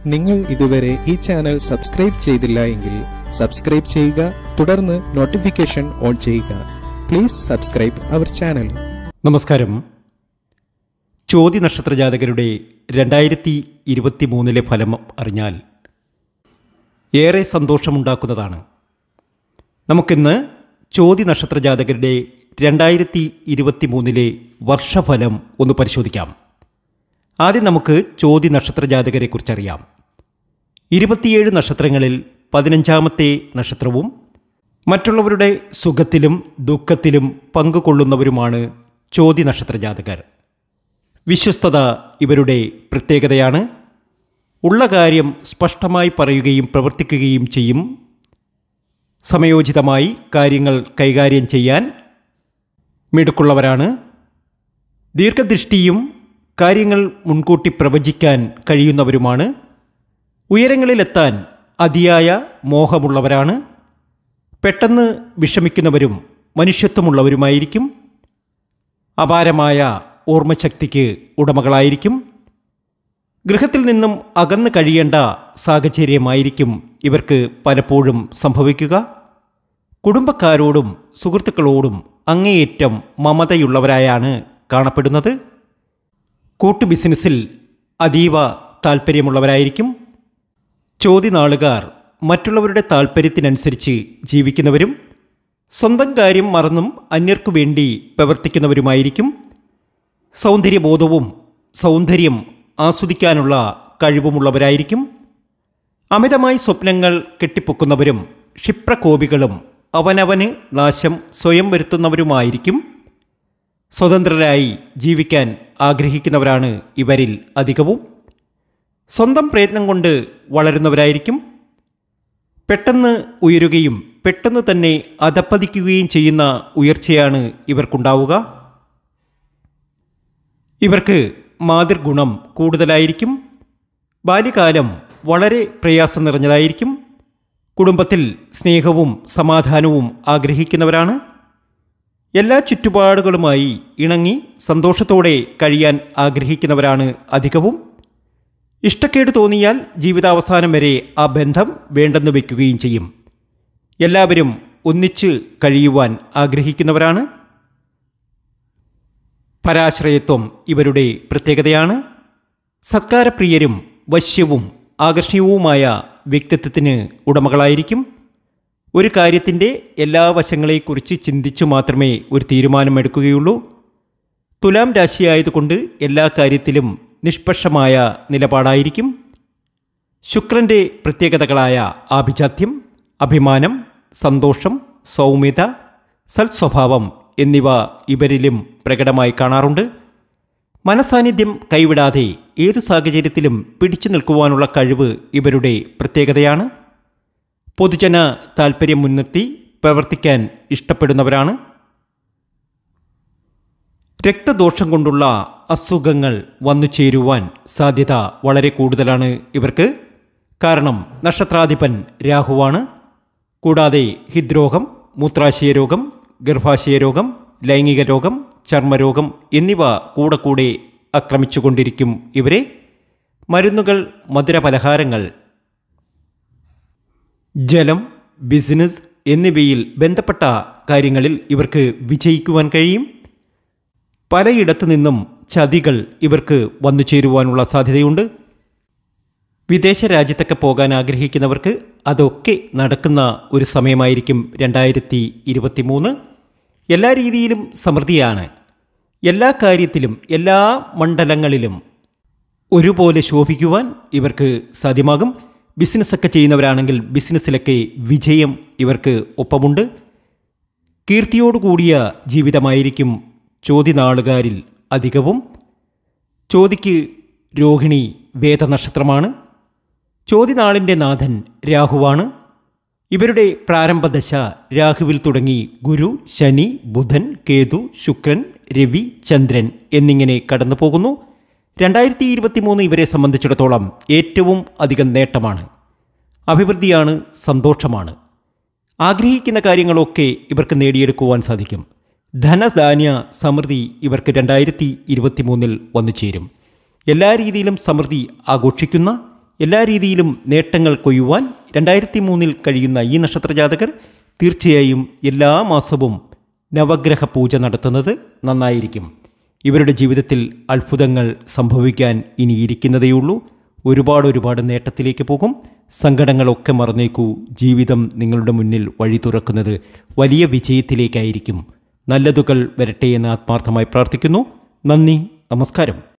നിങ്ങൾ ഇതുവരെ ഈ ചാനൽ സബ്സ്ക്രൈബ് ചെയ്തില്ല എങ്കിൽ സബ്സ്ക്രൈബ് ചെയ്യുക തുടർന്ന് നോട്ടിഫിക്കേഷൻ ഓൺ ചെയ്യുക പ്ലീസ് സബ്സ്ക്രൈബ് അവർ ചാനൽ നമസ്കാരം ചോതി നക്ഷത്ര ജാതകരുടെ രണ്ടായിരത്തി ഇരുപത്തി മൂന്നിലെ ഫലം അറിഞ്ഞാൽ ഏറെ സന്തോഷമുണ്ടാക്കുന്നതാണ് നമുക്കിന്ന് ചോതി നക്ഷത്ര ജാതകരുടെ രണ്ടായിരത്തി ഇരുപത്തി മൂന്നിലെ വർഷഫലം ഒന്ന് പരിശോധിക്കാം ആദ്യം നമുക്ക് ചോതി നക്ഷത്ര ജാതകരെ കുറിച്ചറിയാം ഇരുപത്തിയേഴ് നക്ഷത്രങ്ങളിൽ പതിനഞ്ചാമത്തെ നക്ഷത്രവും മറ്റുള്ളവരുടെ സുഖത്തിലും ദുഃഖത്തിലും പങ്കുകൊള്ളുന്നവരുമാണ് ചോതി നക്ഷത്ര ജാതകർ വിശ്വസ്തത ഇവരുടെ പ്രത്യേകതയാണ് ഉള്ള കാര്യം സ്പഷ്ടമായി പറയുകയും പ്രവർത്തിക്കുകയും ചെയ്യും സമയോചിതമായി കാര്യങ്ങൾ കൈകാര്യം ചെയ്യാൻ മിടുക്കുള്ളവരാണ് ദീർഘദൃഷ്ടിയും കാര്യങ്ങൾ മുൻകൂട്ടി പ്രവചിക്കാൻ കഴിയുന്നവരുമാണ് ഉയരങ്ങളിലെത്താൻ അതിയായ മോഹമുള്ളവരാണ് പെട്ടെന്ന് വിഷമിക്കുന്നവരും മനുഷ്യത്വമുള്ളവരുമായിരിക്കും അപാരമായ ഓർമ്മശക്തിക്ക് ഉടമകളായിരിക്കും ഗൃഹത്തിൽ നിന്നും അകന്നു കഴിയേണ്ട സാഹചര്യമായിരിക്കും ഇവർക്ക് പലപ്പോഴും സംഭവിക്കുക കുടുംബക്കാരോടും സുഹൃത്തുക്കളോടും അങ്ങേയറ്റം മമതയുള്ളവരായാണ് കാണപ്പെടുന്നത് കൂട്ടു ബിസിനസ്സിൽ അതീവ താൽപ്പര്യമുള്ളവരായിരിക്കും ചോദ്യനാളുകാർ മറ്റുള്ളവരുടെ താൽപ്പര്യത്തിനനുസരിച്ച് ജീവിക്കുന്നവരും സ്വന്തം കാര്യം മറന്നും അന്യർക്കു വേണ്ടി പ്രവർത്തിക്കുന്നവരുമായിരിക്കും സൗന്ദര്യബോധവും സൗന്ദര്യം ആസ്വദിക്കാനുള്ള കഴിവുമുള്ളവരായിരിക്കും അമിതമായി സ്വപ്നങ്ങൾ കെട്ടിപ്പൊക്കുന്നവരും ക്ഷിപ്രകോപികളും അവനവന് നാശം സ്വയം വരുത്തുന്നവരുമായിരിക്കും സ്വതന്ത്രരായി ജീവിക്കാൻ ആഗ്രഹിക്കുന്നവരാണ് ഇവരിൽ അധികവും സ്വന്തം പ്രയത്നം കൊണ്ട് വളരുന്നവരായിരിക്കും പെട്ടെന്ന് ഉയരുകയും പെട്ടെന്ന് തന്നെ അധപ്പതിക്കുകയും ചെയ്യുന്ന ഉയർച്ചയാണ് ഇവർക്കുണ്ടാവുക ഇവർക്ക് മാതൃഗുണം കൂടുതലായിരിക്കും ബാല്യകാലം വളരെ പ്രയാസം നിറഞ്ഞതായിരിക്കും കുടുംബത്തിൽ സ്നേഹവും സമാധാനവും ആഗ്രഹിക്കുന്നവരാണ് എല്ലാ ചുറ്റുപാടുകളുമായി ഇണങ്ങി സന്തോഷത്തോടെ കഴിയാൻ ആഗ്രഹിക്കുന്നവരാണ് അധികവും ഇഷ്ടക്കേട് തോന്നിയാൽ ജീവിതാവസാനം വരെ ആ ബന്ധം വേണ്ടെന്ന് വയ്ക്കുകയും ചെയ്യും എല്ലാവരും ഒന്നിച്ച് കഴിയുവാൻ ആഗ്രഹിക്കുന്നവരാണ് പരാശ്രയത്വം ഇവരുടെ പ്രത്യേകതയാണ് സത്കാരപ്രിയരും വശ്യവും ആകർഷണീയവുമായ വ്യക്തിത്വത്തിന് ഉടമകളായിരിക്കും ഒരു കാര്യത്തിൻ്റെ എല്ലാ വശങ്ങളെക്കുറിച്ച് ചിന്തിച്ചു മാത്രമേ ഒരു തീരുമാനമെടുക്കുകയുള്ളൂ തുലാം രാശിയായതുകൊണ്ട് എല്ലാ കാര്യത്തിലും നിഷ്പക്ഷമായ നിലപാടായിരിക്കും ശുക്രൻ്റെ പ്രത്യേകതകളായ ആഭിജാത്യം അഭിമാനം സന്തോഷം സൗമ്യത സൽസ്വഭാവം എന്നിവ ഇവരിലും പ്രകടമായി കാണാറുണ്ട് മനസാന്നിധ്യം കൈവിടാതെ ഏതു സാഹചര്യത്തിലും പിടിച്ചു നിൽക്കുവാനുള്ള കഴിവ് ഇവരുടെ പ്രത്യേകതയാണ് പൊതുജന താൽപ്പര്യം മുൻനിർത്തി പ്രവർത്തിക്കാൻ ഇഷ്ടപ്പെടുന്നവരാണ് രക്തദോഷം കൊണ്ടുള്ള അസുഖങ്ങൾ വന്നു ചേരുവാൻ സാധ്യത വളരെ കൂടുതലാണ് ഇവർക്ക് കാരണം നക്ഷത്രാധിപൻ രാഹുവാണ് കൂടാതെ ഹൃദ്രോഗം മൂത്രാശയ രോഗം ഗർഭാശയ രോഗം ലൈംഗിക രോഗം ചർമ്മരോഗം എന്നിവ കൂടെ കൂടെ ആക്രമിച്ചുകൊണ്ടിരിക്കും ഇവരെ മരുന്നുകൾ മധുരപലഹാരങ്ങൾ ജലം ബിസിനസ് എന്നിവയിൽ ബന്ധപ്പെട്ട കാര്യങ്ങളിൽ ഇവർക്ക് വിജയിക്കുവാൻ കഴിയും പലയിടത്തു നിന്നും ചതികൾ ഇവർക്ക് വന്നു ചേരുവാനുള്ള സാധ്യതയുണ്ട് വിദേശ രാജ്യത്തൊക്കെ പോകാൻ ആഗ്രഹിക്കുന്നവർക്ക് അതൊക്കെ നടക്കുന്ന ഒരു സമയമായിരിക്കും രണ്ടായിരത്തി ഇരുപത്തി മൂന്ന് എല്ലാ രീതിയിലും സമൃദ്ധിയാണ് എല്ലാ കാര്യത്തിലും എല്ലാ മണ്ഡലങ്ങളിലും ഒരുപോലെ ശോഭിക്കുവാൻ ഇവർക്ക് സാധ്യമാകും ബിസിനസ്സൊക്കെ ചെയ്യുന്നവരാണെങ്കിൽ ബിസിനസ്സിലൊക്കെ വിജയം ഇവർക്ക് ഒപ്പമുണ്ട് കീർത്തിയോടുകൂടിയ ജീവിതമായിരിക്കും ചോദ്യനാളുകാരിൽ അധികവും ചോദിക്ക് രോഹിണി വേദനക്ഷത്രമാണ് ചോദ്യനാളിൻ്റെ നാഥൻ രാഹുവാണ് ഇവരുടെ പ്രാരംഭദശ രാഹുവിൽ തുടങ്ങി ഗുരു ശനി ബുധൻ കേതു ശുക്രൻ രവി ചന്ദ്രൻ എന്നിങ്ങനെ കടന്നു പോകുന്നു രണ്ടായിരത്തി ഇരുപത്തി മൂന്ന് ഇവരെ സംബന്ധിച്ചിടത്തോളം ഏറ്റവും അധികം നേട്ടമാണ് അഭിവൃദ്ധിയാണ് സന്തോഷമാണ് ആഗ്രഹിക്കുന്ന കാര്യങ്ങളൊക്കെ ഇവർക്ക് നേടിയെടുക്കുവാൻ സാധിക്കും ധനധാന്യ സമൃദ്ധി ഇവർക്ക് രണ്ടായിരത്തി ഇരുപത്തി മൂന്നിൽ വന്നു ചേരും എല്ലാ രീതിയിലും സമൃദ്ധി ആഘോഷിക്കുന്ന എല്ലാ രീതിയിലും നേട്ടങ്ങൾ കൊയ്യുവാൻ രണ്ടായിരത്തി മൂന്നിൽ കഴിയുന്ന ഈ നക്ഷത്രജാതകർ തീർച്ചയായും എല്ലാ മാസവും നവഗ്രഹ പൂജ നടത്തുന്നത് നന്നായിരിക്കും ഇവരുടെ ജീവിതത്തിൽ അത്ഭുതങ്ങൾ സംഭവിക്കാൻ ഇനിയിരിക്കുന്നതേയുള്ളൂ ഒരുപാട് ഒരുപാട് നേട്ടത്തിലേക്ക് പോകും സങ്കടങ്ങളൊക്കെ മറന്നേക്കൂ ജീവിതം നിങ്ങളുടെ മുന്നിൽ വഴി തുറക്കുന്നത് വലിയ വിജയത്തിലേക്കായിരിക്കും നല്ലതുകൾ വരട്ടെ എന്ന് ആത്മാർത്ഥമായി പ്രാർത്ഥിക്കുന്നു നന്ദി നമസ്കാരം